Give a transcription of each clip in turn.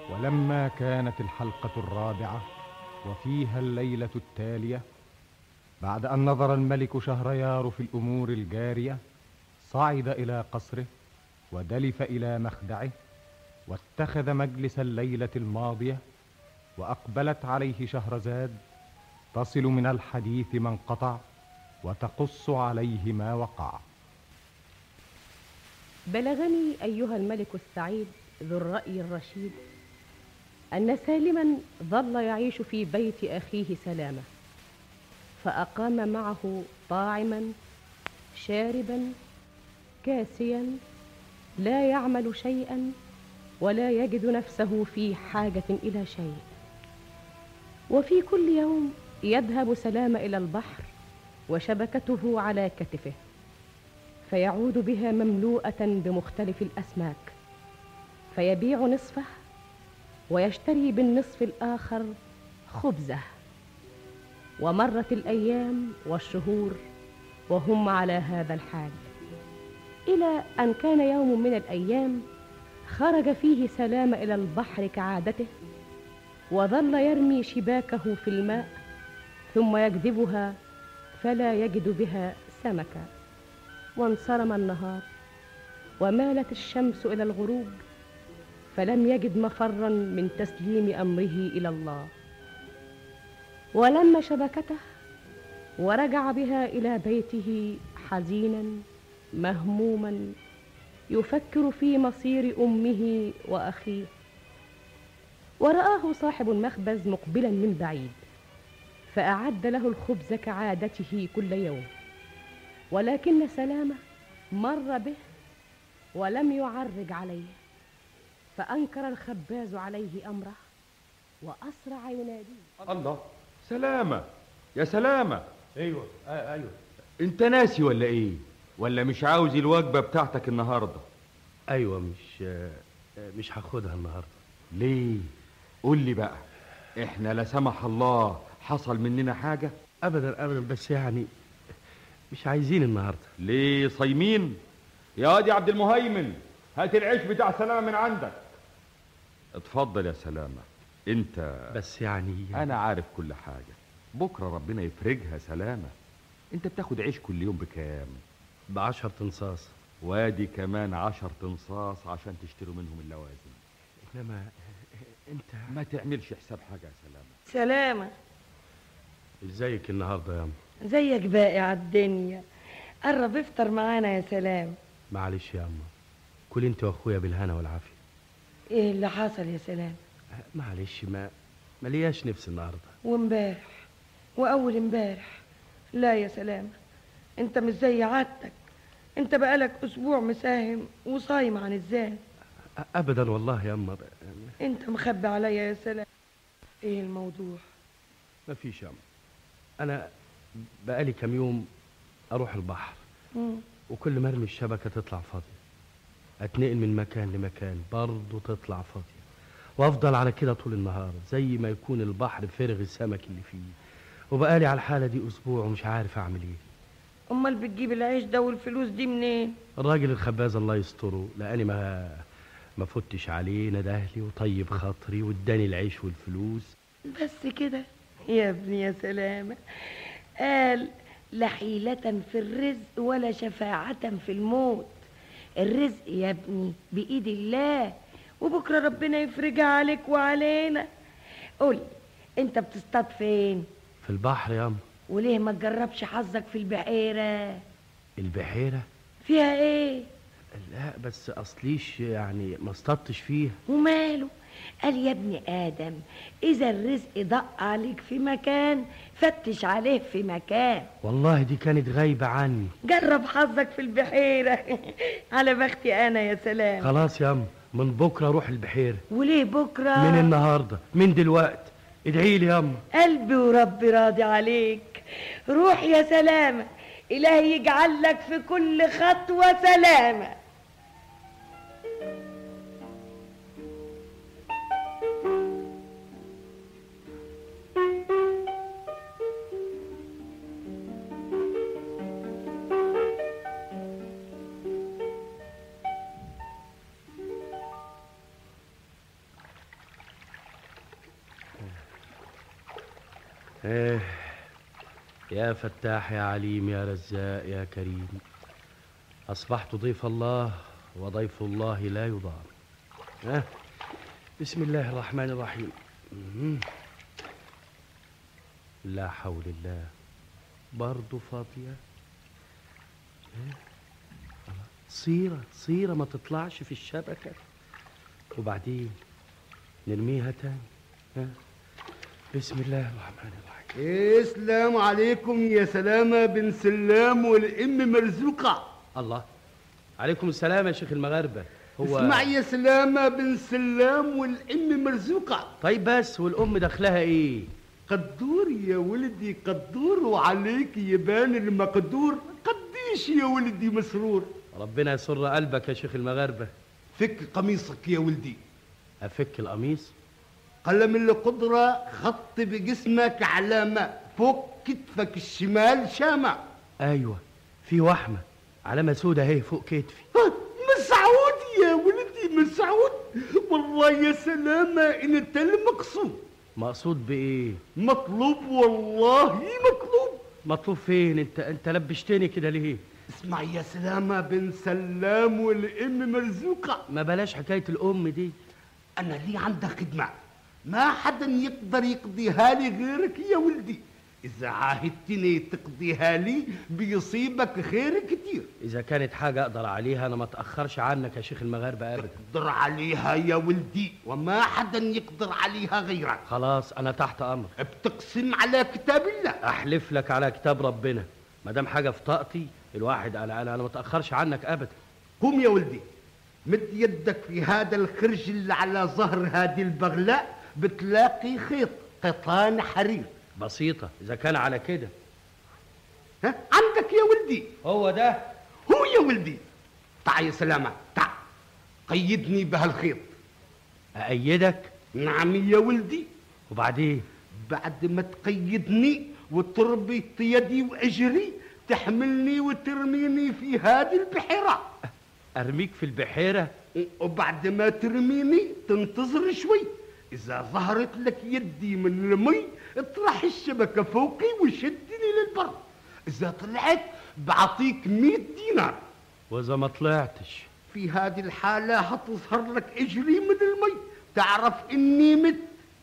ولما كانت الحلقة الرابعة وفيها الليلة التالية بعد أن نظر الملك شهريار في الأمور الجارية صعد إلى قصره ودلف إلى مخدعه واتخذ مجلس الليلة الماضية وأقبلت عليه شهرزاد تصل من الحديث ما انقطع وتقص عليه ما وقع بلغني أيها الملك السعيد ذو الرأي الرشيد أن سالما ظل يعيش في بيت أخيه سلامة فأقام معه طاعما شاربا كاسيا لا يعمل شيئا ولا يجد نفسه في حاجة إلى شيء وفي كل يوم يذهب سلام إلى البحر وشبكته على كتفه فيعود بها مملوءة بمختلف الأسماك فيبيع نصفه ويشتري بالنصف الآخر خبزه ومرت الأيام والشهور وهم على هذا الحال إلى أن كان يوم من الأيام خرج فيه سلام إلى البحر كعادته وظل يرمي شباكه في الماء ثم يجذبها فلا يجد بها سمكا وانصرم النهار ومالت الشمس إلى الغروب فلم يجد مفرا من تسليم أمره إلى الله ولم شبكته ورجع بها إلى بيته حزينا مهموما يفكر في مصير امه واخيه وراه صاحب المخبز مقبلا من بعيد فاعد له الخبز كعادته كل يوم ولكن سلامه مر به ولم يعرج عليه فانكر الخباز عليه امره واسرع يناديه الله سلامة يا سلامة ايوه آه ايوه انت ناسي ولا ايه ولا مش عاوز الوجبة بتاعتك النهاردة ايوه مش آه مش هاخدها النهارده ليه قول لي بقى احنا لا سمح الله حصل مننا حاجة ابدا ابدا بس يعني مش عايزين النهارده ليه صايمين يا واد عبد المهيمن هات العيش بتاع سلامة من عندك اتفضل يا سلامة انت بس يعني انا عارف كل حاجة بكرة ربنا يفرجها سلامة انت بتاخد عيش كل يوم بكام بعشر تنصاص وادي كمان عشر تنصاص عشان تشتروا منهم اللوازم انما انت ما تعملش حساب حاجة يا سلامة سلامة ازيك النهارده يا ام زيك باقي على الدنيا قرب افطر معانا يا سلام معلش يا ام كل انت واخويا بالهنا والعافيه ايه اللي حصل يا سلام معلش ما ملياش نفس النهارده وامبارح واول امبارح لا يا سلامة انت مش زي عادتك انت بقالك اسبوع مساهم وصايم عن الزان ابدا والله يا اما انت مخبي عليا يا سلام ايه الموضوع ما فيش يا اما انا بقالي كام يوم اروح البحر مم. وكل ما ارمي الشبكه تطلع فاضيه اتنقل من مكان لمكان برضه تطلع فاضيه وافضل على كده طول النهار زي ما يكون البحر فارغ السمك اللي فيه وبقالي على الحاله دي اسبوع ومش عارف اعمل ايه امال بتجيب العيش ده والفلوس دي منين الراجل الخباز الله يستره لاني ما ما فتش عليه ندهلي وطيب خاطري واداني العيش والفلوس بس كده يا ابني يا سلامة قال لا حيلة في الرزق ولا شفاعة في الموت الرزق يا ابني بإيد الله وبكرة ربنا يفرجها عليك وعلينا قول انت بتصطاد فين في البحر يا أم وليه ما تجربش حظك في البحيرة البحيرة فيها ايه لا بس اصليش يعني ما اصطدتش فيها وماله قال يا ابن آدم إذا الرزق ضق عليك في مكان فتش عليه في مكان والله دي كانت غايبة عني جرب حظك في البحيرة على بختي أنا يا سلام خلاص يا أم من بكرة أروح البحيرة وليه بكرة من النهاردة من دلوقت ادعي لي يا أم قلبي وربي راضي عليك روح يا سلامة إلهي يجعل لك في كل خطوة سلامة ايه يا فتاح يا عليم يا رزاق يا كريم أصبحت ضيف الله وضيف الله لا يضام ها بسم الله الرحمن الرحيم مم. لا حول الله برضو فاضية إيه؟ صيرة صيرة ما تطلعش في الشبكة وبعدين نرميها تاني ها بسم الله الرحمن الرحيم السلام عليكم يا سلامة بن سلام والأم مرزوقة الله عليكم السلام يا شيخ المغاربة هو اسمع يا سلامة بن سلام والأم مرزوقة طيب بس والأم دخلها إيه؟ قدور يا ولدي قدور وعليك يبان المقدور قديش يا ولدي مسرور ربنا يسر قلبك يا شيخ المغاربة فك قميصك يا ولدي أفك القميص قلم القدرة خط بجسمك علامة فوق كتفك الشمال شامة أيوة في وحمة علامة سودة اهي فوق كتفي ها، مسعود يا ولدي مسعود والله يا سلامة انت المقصود مقصود بإيه؟ مطلوب والله مطلوب مطلوب فين؟ أنت أنت لبشتني كده ليه؟ اسمع يا سلامة بن سلام والأم مرزوقة ما بلاش حكاية الأم دي أنا لي عندك خدمة ما حدا يقدر يقضيها لي غيرك يا ولدي إذا عاهدتني تقضيها لي بيصيبك خير كتير إذا كانت حاجة أقدر عليها أنا ما أتأخرش عنك يا شيخ المغاربة أبدا تقدر عليها يا ولدي وما حدا يقدر عليها غيرك خلاص أنا تحت أمر بتقسم على كتاب الله أحلف لك على كتاب ربنا ما دام حاجة في طاقتي الواحد أنا أنا أنا ما أتأخرش عنك أبدا قوم يا ولدي مد يدك في هذا الخرج اللي على ظهر هذه البغلة بتلاقي خيط قطان حرير بسيطة إذا كان على كده ها عندك يا ولدي هو ده هو يا ولدي تعا يا سلامة تعا قيدني بهالخيط أأيدك نعم يا ولدي وبعدين بعد ما تقيدني وتربط يدي واجري تحملني وترميني في هذه البحيره أرميك في البحيرة وبعد ما ترميني تنتظر شوي إذا ظهرت لك يدي من المي اطرح الشبكة فوقي وشدني للبر إذا طلعت بعطيك مئة دينار وإذا ما طلعتش في هذه الحالة هتظهر لك اجري من المي تعرف إني مت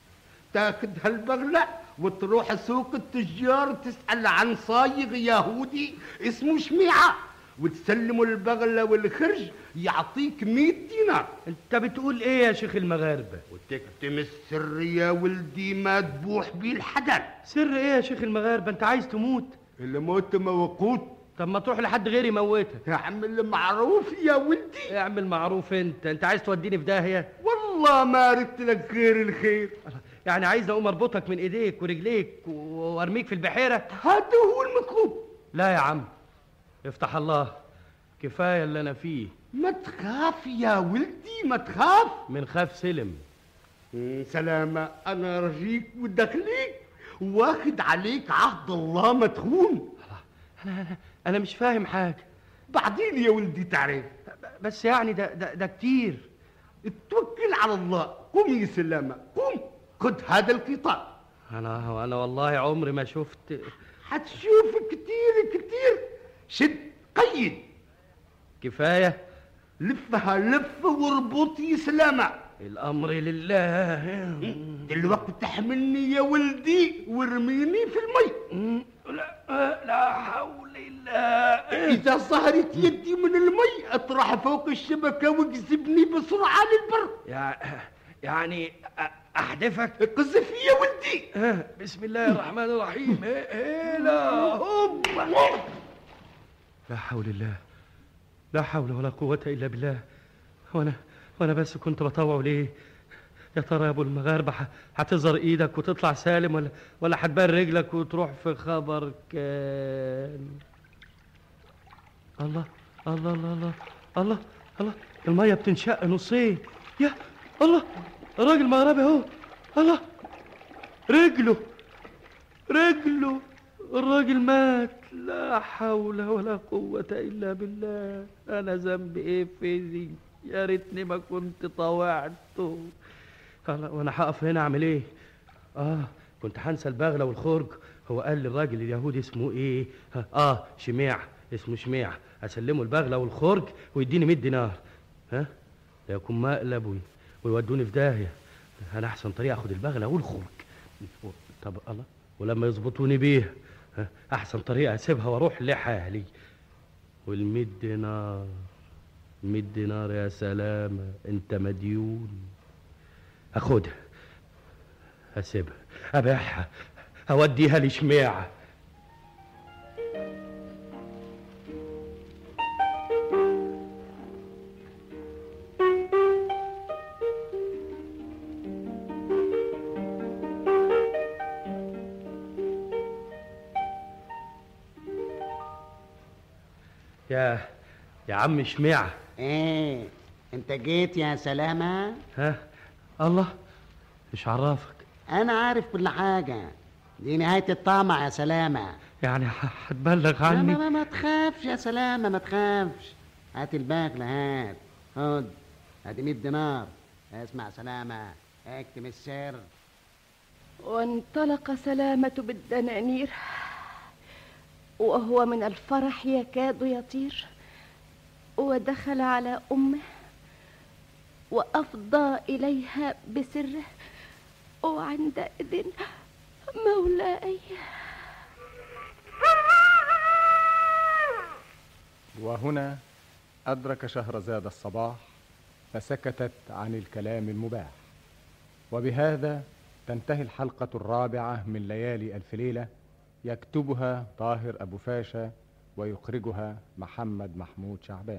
تاخد هالبغلة وتروح سوق التجار تسأل عن صايغ يهودي اسمه شميعة وتسلمه البغلة والخرج يعطيك مئة دينار أنت بتقول إيه يا شيخ المغاربة وتكتم السر يا ولدي ما تبوح بيه الحدث سر إيه يا شيخ المغاربة أنت عايز تموت الموت موقوت طب ما تروح لحد غيري يموتك يا عم المعروف يا ولدي اعمل معروف أنت أنت عايز توديني في داهية والله ما ردت لك غير الخير يعني عايز أقوم أربطك من إيديك ورجليك و- وأرميك في البحيرة هذا هو المطلوب لا يا عم افتح الله كفاية اللي أنا فيه ما تخاف يا ولدي ما تخاف من خاف سلم مم، سلامة أنا رجيك ودخليك واخد عليك عهد الله ما تخون أنا أنا مش فاهم حاجة بعدين يا ولدي تعرف بس يعني ده ده, ده كتير اتوكل على الله قوم يا سلامة قوم خد هذا القطار أنا أنا والله عمري ما شفت حتشوف كتير كتير شد قيد كفاية لفها لف واربط يا سلامة الأمر لله دلوقتي تحملني يا ولدي وارميني في المي لا لا حول الله إذا ظهرت يدي من المي اطرح فوق الشبكة واجذبني بسرعة للبر يع- يعني أ- أحدفك قذف يا ولدي آه، بسم الله الرحمن الرحيم إيه إيه لا هوب لا حول الله لا حول ولا قوة إلا بالله وأنا وأنا بس كنت بطوع ليه يا ترى يا أبو المغاربة ح- هتظهر إيدك وتطلع سالم ولا ولا هتبان رجلك وتروح في خبر كان الله الله الله الله الله الله المية بتنشق نصين يا الله الراجل مغربي اهو الله رجله رجله الراجل مات لا حول ولا قوة إلا بالله أنا ذنبي إيه في دي يا ريتني ما كنت طوعته خلاص وأنا هقف هنا أعمل إيه آه كنت هنسى البغلة والخرج هو قال للراجل اليهودي اسمه ايه ها، اه شميع اسمه شميع اسلمه البغلة والخرج ويديني 100 دينار ها لا يكون مقلب وي- ويودوني في داهية انا احسن طريقة اخد البغلة والخرج و- طب الله ولما يظبطوني بيها ها، احسن طريقة اسيبها واروح لحالي والمية دينار مية دينار يا سلامة انت مديون اخدها اسيبها ابيعها اوديها لشميعة يا يا عم شميعة ايه انت جيت يا سلامة ها الله مش عرفك انا عارف كل حاجة دي نهاية الطمع يا سلامة يعني ح- هتبلغ ما, عني ما, ما تخافش يا سلامة ما تخافش هات الباقلة هات خد ادي 100 دينار اسمع سلامة اكتم السر وانطلق سلامة بالدنانير وهو من الفرح يكاد يطير ودخل على أمه وأفضى إليها بسره وعندئذ مولاي وهنا أدرك شهرزاد الصباح فسكتت عن الكلام المباح وبهذا تنتهي الحلقة الرابعة من ليالي ألف ليلة يكتبها طاهر أبو فاشا ويخرجها محمد محمود شعبان